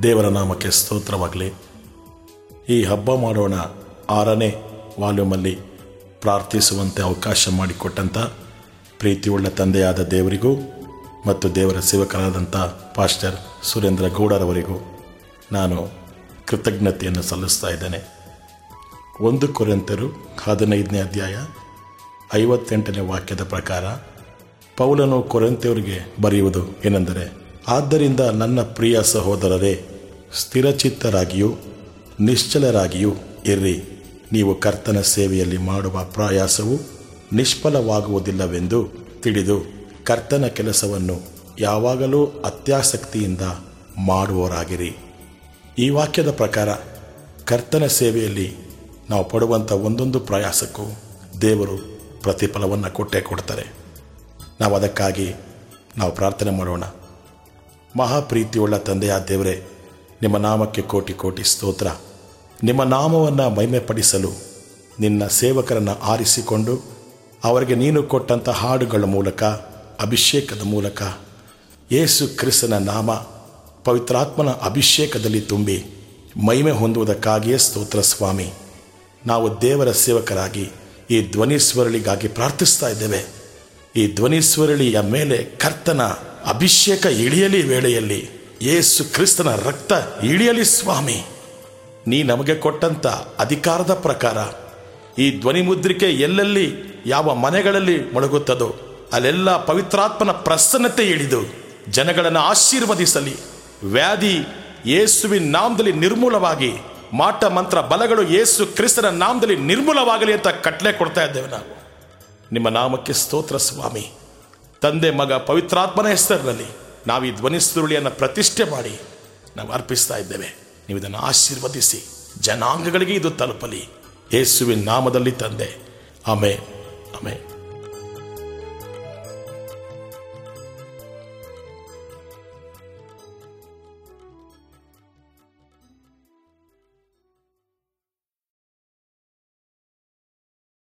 ದೇವರ ನಾಮಕ್ಕೆ ಸ್ತೋತ್ರವಾಗಲಿ ಈ ಹಬ್ಬ ಮಾಡೋಣ ಆರನೇ ವಾಲ್ಯೂಮಲ್ಲಿ ಪ್ರಾರ್ಥಿಸುವಂತೆ ಅವಕಾಶ ಮಾಡಿಕೊಟ್ಟಂಥ ಪ್ರೀತಿಯುಳ್ಳ ತಂದೆಯಾದ ದೇವರಿಗೂ ಮತ್ತು ದೇವರ ಸೇವಕರಾದಂಥ ಪಾಸ್ಟರ್ ಸುರೇಂದ್ರ ಗೌಡರವರಿಗೂ ನಾನು ಕೃತಜ್ಞತೆಯನ್ನು ಸಲ್ಲಿಸ್ತಾ ಇದ್ದೇನೆ ಒಂದು ಕೊರೆಂತರು ಹದಿನೈದನೇ ಅಧ್ಯಾಯ ಐವತ್ತೆಂಟನೇ ವಾಕ್ಯದ ಪ್ರಕಾರ ಪೌಲನು ಕೊರೆಂತೆಯವರಿಗೆ ಬರೆಯುವುದು ಏನೆಂದರೆ ಆದ್ದರಿಂದ ನನ್ನ ಪ್ರಿಯ ಸಹೋದರರೇ ಸ್ಥಿರಚಿತ್ತರಾಗಿಯೂ ನಿಶ್ಚಲರಾಗಿಯೂ ಇರ್ರಿ ನೀವು ಕರ್ತನ ಸೇವೆಯಲ್ಲಿ ಮಾಡುವ ಪ್ರಯಾಸವು ನಿಷ್ಫಲವಾಗುವುದಿಲ್ಲವೆಂದು ತಿಳಿದು ಕರ್ತನ ಕೆಲಸವನ್ನು ಯಾವಾಗಲೂ ಅತ್ಯಾಸಕ್ತಿಯಿಂದ ಮಾಡುವವರಾಗಿರಿ ಈ ವಾಕ್ಯದ ಪ್ರಕಾರ ಕರ್ತನ ಸೇವೆಯಲ್ಲಿ ನಾವು ಪಡುವಂಥ ಒಂದೊಂದು ಪ್ರಯಾಸಕ್ಕೂ ದೇವರು ಪ್ರತಿಫಲವನ್ನು ಕೊಟ್ಟೇ ಕೊಡ್ತಾರೆ ನಾವು ಅದಕ್ಕಾಗಿ ನಾವು ಪ್ರಾರ್ಥನೆ ಮಾಡೋಣ ಮಹಾಪ್ರೀತಿಯುಳ್ಳ ತಂದೆಯ ದೇವರೇ ನಿಮ್ಮ ನಾಮಕ್ಕೆ ಕೋಟಿ ಕೋಟಿ ಸ್ತೋತ್ರ ನಿಮ್ಮ ನಾಮವನ್ನು ಮಹಿಮೆಪಡಿಸಲು ನಿನ್ನ ಸೇವಕರನ್ನು ಆರಿಸಿಕೊಂಡು ಅವರಿಗೆ ನೀನು ಕೊಟ್ಟಂಥ ಹಾಡುಗಳ ಮೂಲಕ ಅಭಿಷೇಕದ ಮೂಲಕ ಯೇಸು ಕ್ರಿಸ್ತನ ನಾಮ ಪವಿತ್ರಾತ್ಮನ ಅಭಿಷೇಕದಲ್ಲಿ ತುಂಬಿ ಮಹಿಮೆ ಹೊಂದುವುದಕ್ಕಾಗಿಯೇ ಸ್ತೋತ್ರ ಸ್ವಾಮಿ ನಾವು ದೇವರ ಸೇವಕರಾಗಿ ಈ ಧ್ವನಿಸ್ವರಳಿಗಾಗಿ ಪ್ರಾರ್ಥಿಸ್ತಾ ಇದ್ದೇವೆ ಈ ಧ್ವನಿಸ್ವರಳಿಯ ಮೇಲೆ ಕರ್ತನ ಅಭಿಷೇಕ ಇಳಿಯಲಿ ವೇಳೆಯಲ್ಲಿ ಯೇಸು ಕ್ರಿಸ್ತನ ರಕ್ತ ಇಳಿಯಲಿ ಸ್ವಾಮಿ ನೀ ನಮಗೆ ಕೊಟ್ಟಂತ ಅಧಿಕಾರದ ಪ್ರಕಾರ ಈ ಧ್ವನಿ ಮುದ್ರಿಕೆ ಎಲ್ಲೆಲ್ಲಿ ಯಾವ ಮನೆಗಳಲ್ಲಿ ಮೊಳಗುತ್ತದೋ ಅಲ್ಲೆಲ್ಲ ಪವಿತ್ರಾತ್ಮನ ಪ್ರಸನ್ನತೆ ಇಳಿದು ಜನಗಳನ್ನು ಆಶೀರ್ವದಿಸಲಿ ವ್ಯಾಧಿ ಯೇಸುವಿನ ನಾಮದಲ್ಲಿ ನಿರ್ಮೂಲವಾಗಿ ಮಾಟ ಮಂತ್ರ ಬಲಗಳು ಯೇಸು ಕ್ರಿಸ್ತನ ನಾಮದಲ್ಲಿ ನಿರ್ಮೂಲವಾಗಲಿ ಅಂತ ಕಟ್ಲೆ ಕೊಡ್ತಾ ಇದ್ದೇವೆ ನಾವು ನಿಮ್ಮ ನಾಮಕ್ಕೆ ಸ್ತೋತ್ರ ಸ್ವಾಮಿ ತಂದೆ ಮಗ ಪವಿತ್ರಾತ್ಮನ ಹೆಸರಿನಲ್ಲಿ ನಾವು ಈ ಧ್ವನಿಸುರುಳಿಯನ್ನು ಪ್ರತಿಷ್ಠೆ ಮಾಡಿ ನಾವು ಅರ್ಪಿಸ್ತಾ ಇದ್ದೇವೆ ನೀವು ಇದನ್ನು ಆಶೀರ್ವದಿಸಿ ಜನಾಂಗಗಳಿಗೆ ಇದು ತಲುಪಲಿ ಯೇಸುವಿನ ನಾಮದಲ್ಲಿ ತಂದೆ ಆಮೇ ಆಮೇ